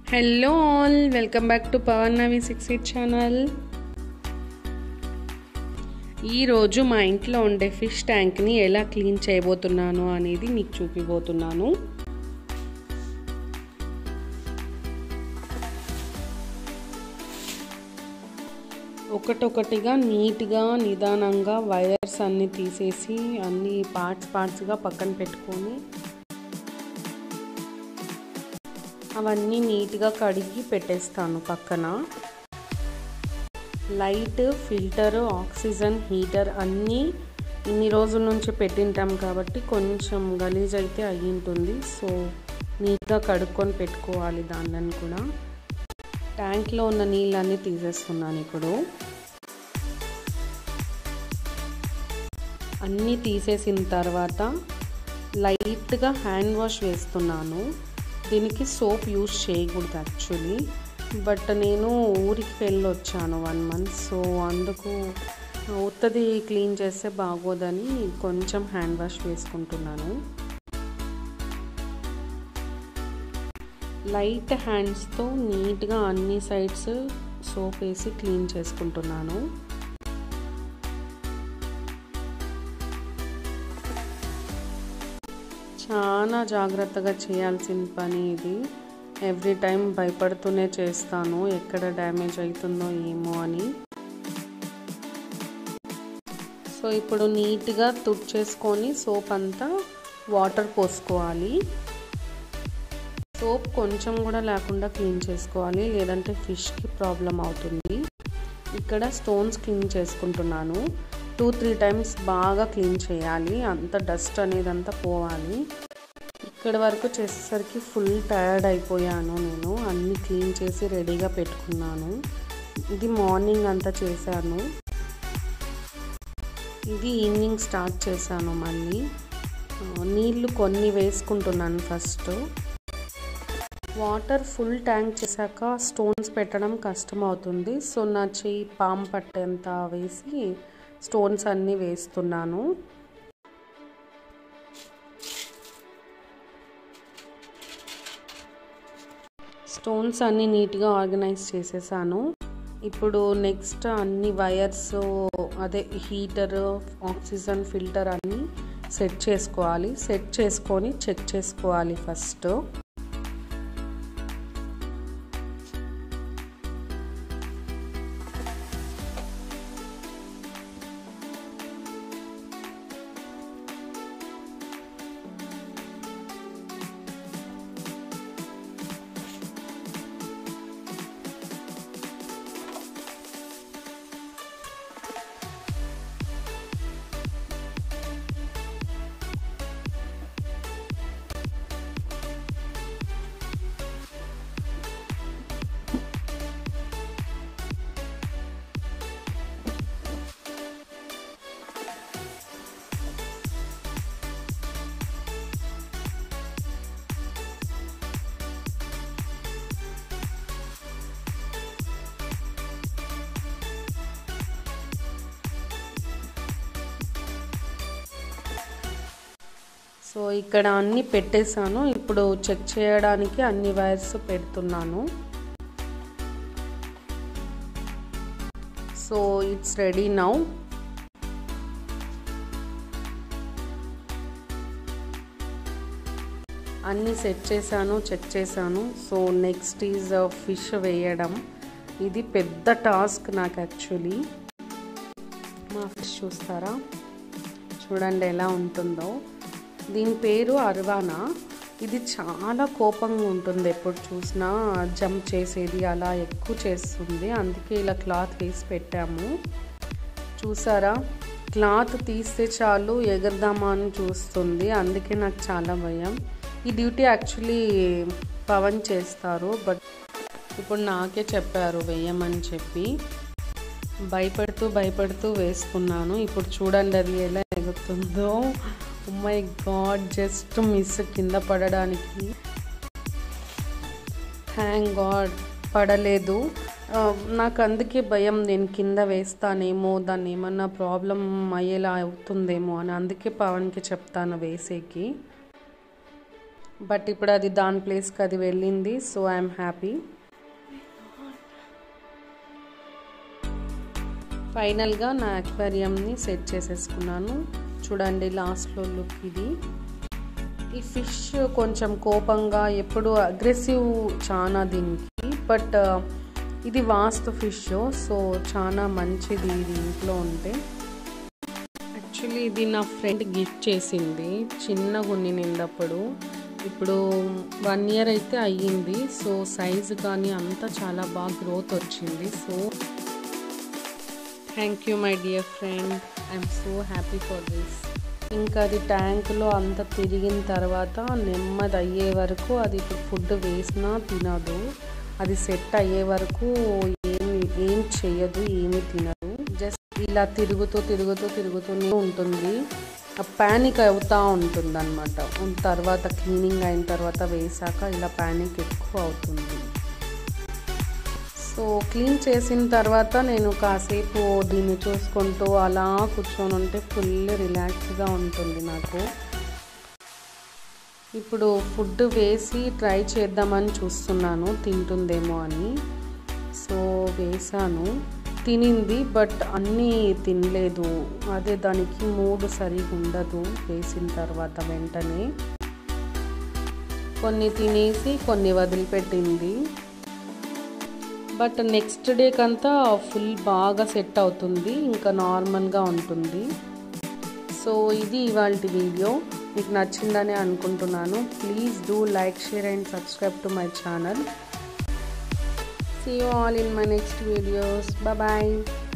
hello all welcome back to Pavan Navi six eight channel ఈరోజు మా ఇంట్లో ఉండే ఫిష్ ట్యాంక్ని ఎలా క్లీన్ చేయబోతున్నాను అనేది మీకు చూపిపోతున్నాను ఒకటొకటిగా నీట్గా నిదానంగా వైర్స్ అన్నీ తీసేసి అన్ని పార్ట్స్ పార్ట్స్గా పక్కన పెట్టుకొని అవన్నీ నీట్గా కడిగి పెట్టేస్తాను పక్కన లైట్ ఫిల్టర్ ఆక్సిజన్ హీటర్ అన్నీ ఇన్ని రోజుల నుంచి పెట్టింటాం కాబట్టి కొంచెం గలీజ్ అయితే అయ్యి ఉంటుంది సో నీట్గా కడుక్కొని పెట్టుకోవాలి దాన్ని కూడా ట్యాంక్లో ఉన్న నీళ్ళన్నీ తీసేస్తున్నాను ఇప్పుడు అన్నీ తీసేసిన తర్వాత లైట్గా హ్యాండ్ వాష్ వేస్తున్నాను దీనికి సోప్ యూజ్ చేయకూడదు యాక్చువల్లీ బట్ నేను ఊరికి వెళ్ళి వచ్చాను వన్ మంత్ సో అందుకు ఉత్తది క్లీన్ చేస్తే బాగోదని కొంచెం హ్యాండ్ వాష్ వేసుకుంటున్నాను లైట్ హ్యాండ్స్తో నీట్గా అన్ని సైడ్స్ సోప్ వేసి క్లీన్ చేసుకుంటున్నాను చాలా జాగ్రత్తగా చేయాల్సిన పని ఇది ఎవ్రీ టైం భయపడుతూనే చేస్తాను ఎక్కడ డ్యామేజ్ అవుతుందో ఏమో అని సో ఇప్పుడు నీట్గా తుడిచేసుకొని సోప్ అంతా వాటర్ పోసుకోవాలి సోప్ కొంచెం కూడా లేకుండా క్లీన్ చేసుకోవాలి లేదంటే ఫిష్కి ప్రాబ్లం అవుతుంది ఇక్కడ స్టోన్స్ క్లీన్ చేసుకుంటున్నాను టూ త్రీ టైమ్స్ బాగా క్లీన్ చేయాలి అంత డస్ట్ అనేది అంతా పోవాలి ఇక్కడ వరకు చేసేసరికి ఫుల్ టయర్డ్ అయిపోయాను నేను అన్నీ క్లీన్ చేసి రెడీగా పెట్టుకున్నాను ఇది మార్నింగ్ అంతా చేశాను ఇది ఈవినింగ్ స్టార్ట్ చేశాను మళ్ళీ నీళ్ళు కొన్ని వేసుకుంటున్నాను ఫస్ట్ వాటర్ ఫుల్ ట్యాంక్ చేశాక స్టోన్స్ పెట్టడం కష్టం అవుతుంది సో నా చెయ్యి పాము పట్టేంత వేసి స్టోన్స్ అన్నీ వేస్తున్నాను స్టోన్స్ అన్నీ నీట్గా ఆర్గనైజ్ చేసేసాను ఇప్పుడు నెక్స్ట్ అన్ని వైర్స్ అదే హీటర్ ఆక్సిజన్ ఫిల్టర్ అన్నీ సెట్ చేసుకోవాలి సెట్ చేసుకొని చెక్ చేసుకోవాలి ఫస్ట్ సో ఇక్కడ అన్ని పెట్టేశాను ఇప్పుడు చెక్ చేయడానికి అన్ని వైర్స్ పెడుతున్నాను సో ఇట్స్ రెడీ నౌ అన్నీ సెట్ చేశాను చెక్ చేశాను సో నెక్స్ట్ ఈజ్ ఫిష్ వేయడం ఇది పెద్ద టాస్క్ నాకు యాక్చువల్లీ మా ఫిష్ చూస్తారా చూడండి ఎలా ఉంటుందో దీని పేరు అర్వానా ఇది చాలా కోపంగా ఉంటుంది ఎప్పుడు చూసినా జంప్ చేసేది అలా ఎక్కువ చేస్తుంది అందుకే ఇలా క్లాత్ వేసి పెట్టాము చూసారా క్లాత్ తీస్తే చాలు ఎగరదామా అని చూస్తుంది అందుకే నాకు చాలా భయం ఈ డ్యూటీ యాక్చువల్లీ పవన్ చేస్తారు బట్ ఇప్పుడు నాకే చెప్పారు వేయమని చెప్పి భయపడుతూ భయపడుతూ వేసుకున్నాను ఇప్పుడు చూడండి అది ఎలా ఎగురుతుందో మై గాడ్ జస్ట్ మిస్ కింద పడడానికి థ్యాంక్ గాడ్ పడలేదు నాకు అందుకే భయం నేను కింద వేస్తానేమో దాన్ని ఏమన్నా ప్రాబ్లం అయ్యేలా అవుతుందేమో అని అందుకే పవన్కి చెప్తాను వేసేకి బట్ ఇప్పుడు అది దాని ప్లేస్కి అది వెళ్ళింది సో ఐఎమ్ హ్యాపీ ఫైనల్గా నా అక్వేరియంని సెట్ చేసేసుకున్నాను చూడండి లాస్ట్లో లుక్ ఇది ఈ ఫిష్ కొంచెం కోపంగా ఎప్పుడు అగ్రెసివ్ చాలా దీనికి బట్ ఇది వాస్తు ఫిష్ సో చాలా మంచిది ఇది ఇంట్లో ఉంటే యాక్చువల్లీ ఇది నా ఫ్రెండ్ గిఫ్ట్ చేసింది చిన్నగా ఉంది నిండప్పుడు ఇప్పుడు వన్ ఇయర్ అయితే అయ్యింది సో సైజు కానీ అంతా చాలా బాగా గ్రోత్ వచ్చింది so thank you my dear friend I'm so happy for this ఇంకా అది ట్యాంకులో అంత తిరిగిన తర్వాత నెమ్మది అయ్యే వరకు అది ఇప్పుడు ఫుడ్ వేసినా తినదు అది సెట్ అయ్యే వరకు ఏమి ఏం చెయ్యదు ఏమి తినదు జస్ట్ ఇలా తిరుగుతూ తిరుగుతూ తిరుగుతూనే ఉంటుంది ప్యానిక్ అవుతూ ఉంటుంది అనమాట తర్వాత క్లీనింగ్ అయిన తర్వాత వేసాక ఇలా ప్యానిక్ ఎక్కువ అవుతుంది సో క్లీన్ చేసిన తర్వాత నేను కాసేపు దీన్ని చూసుకుంటూ అలా కూర్చొని ఉంటే ఫుల్ రిలాక్స్గా ఉంటుంది నాకు ఇప్పుడు ఫుడ్ వేసి ట్రై చేద్దామని చూస్తున్నాను తింటుందేమో అని సో వేసాను తినింది బట్ అన్నీ తినలేదు అదే దానికి మూడు సరిగా ఉండదు వేసిన తర్వాత వెంటనే కొన్ని తినేసి కొన్ని వదిలిపెట్టింది బట్ నెక్స్ట్ డేకంతా ఫుల్ బాగా సెట్ అవుతుంది ఇంకా నార్మల్గా ఉంటుంది సో ఇది ఇవాళ వీడియో మీకు నచ్చిందని అనుకుంటున్నాను please do like share and subscribe to my channel see you all in my next videos bye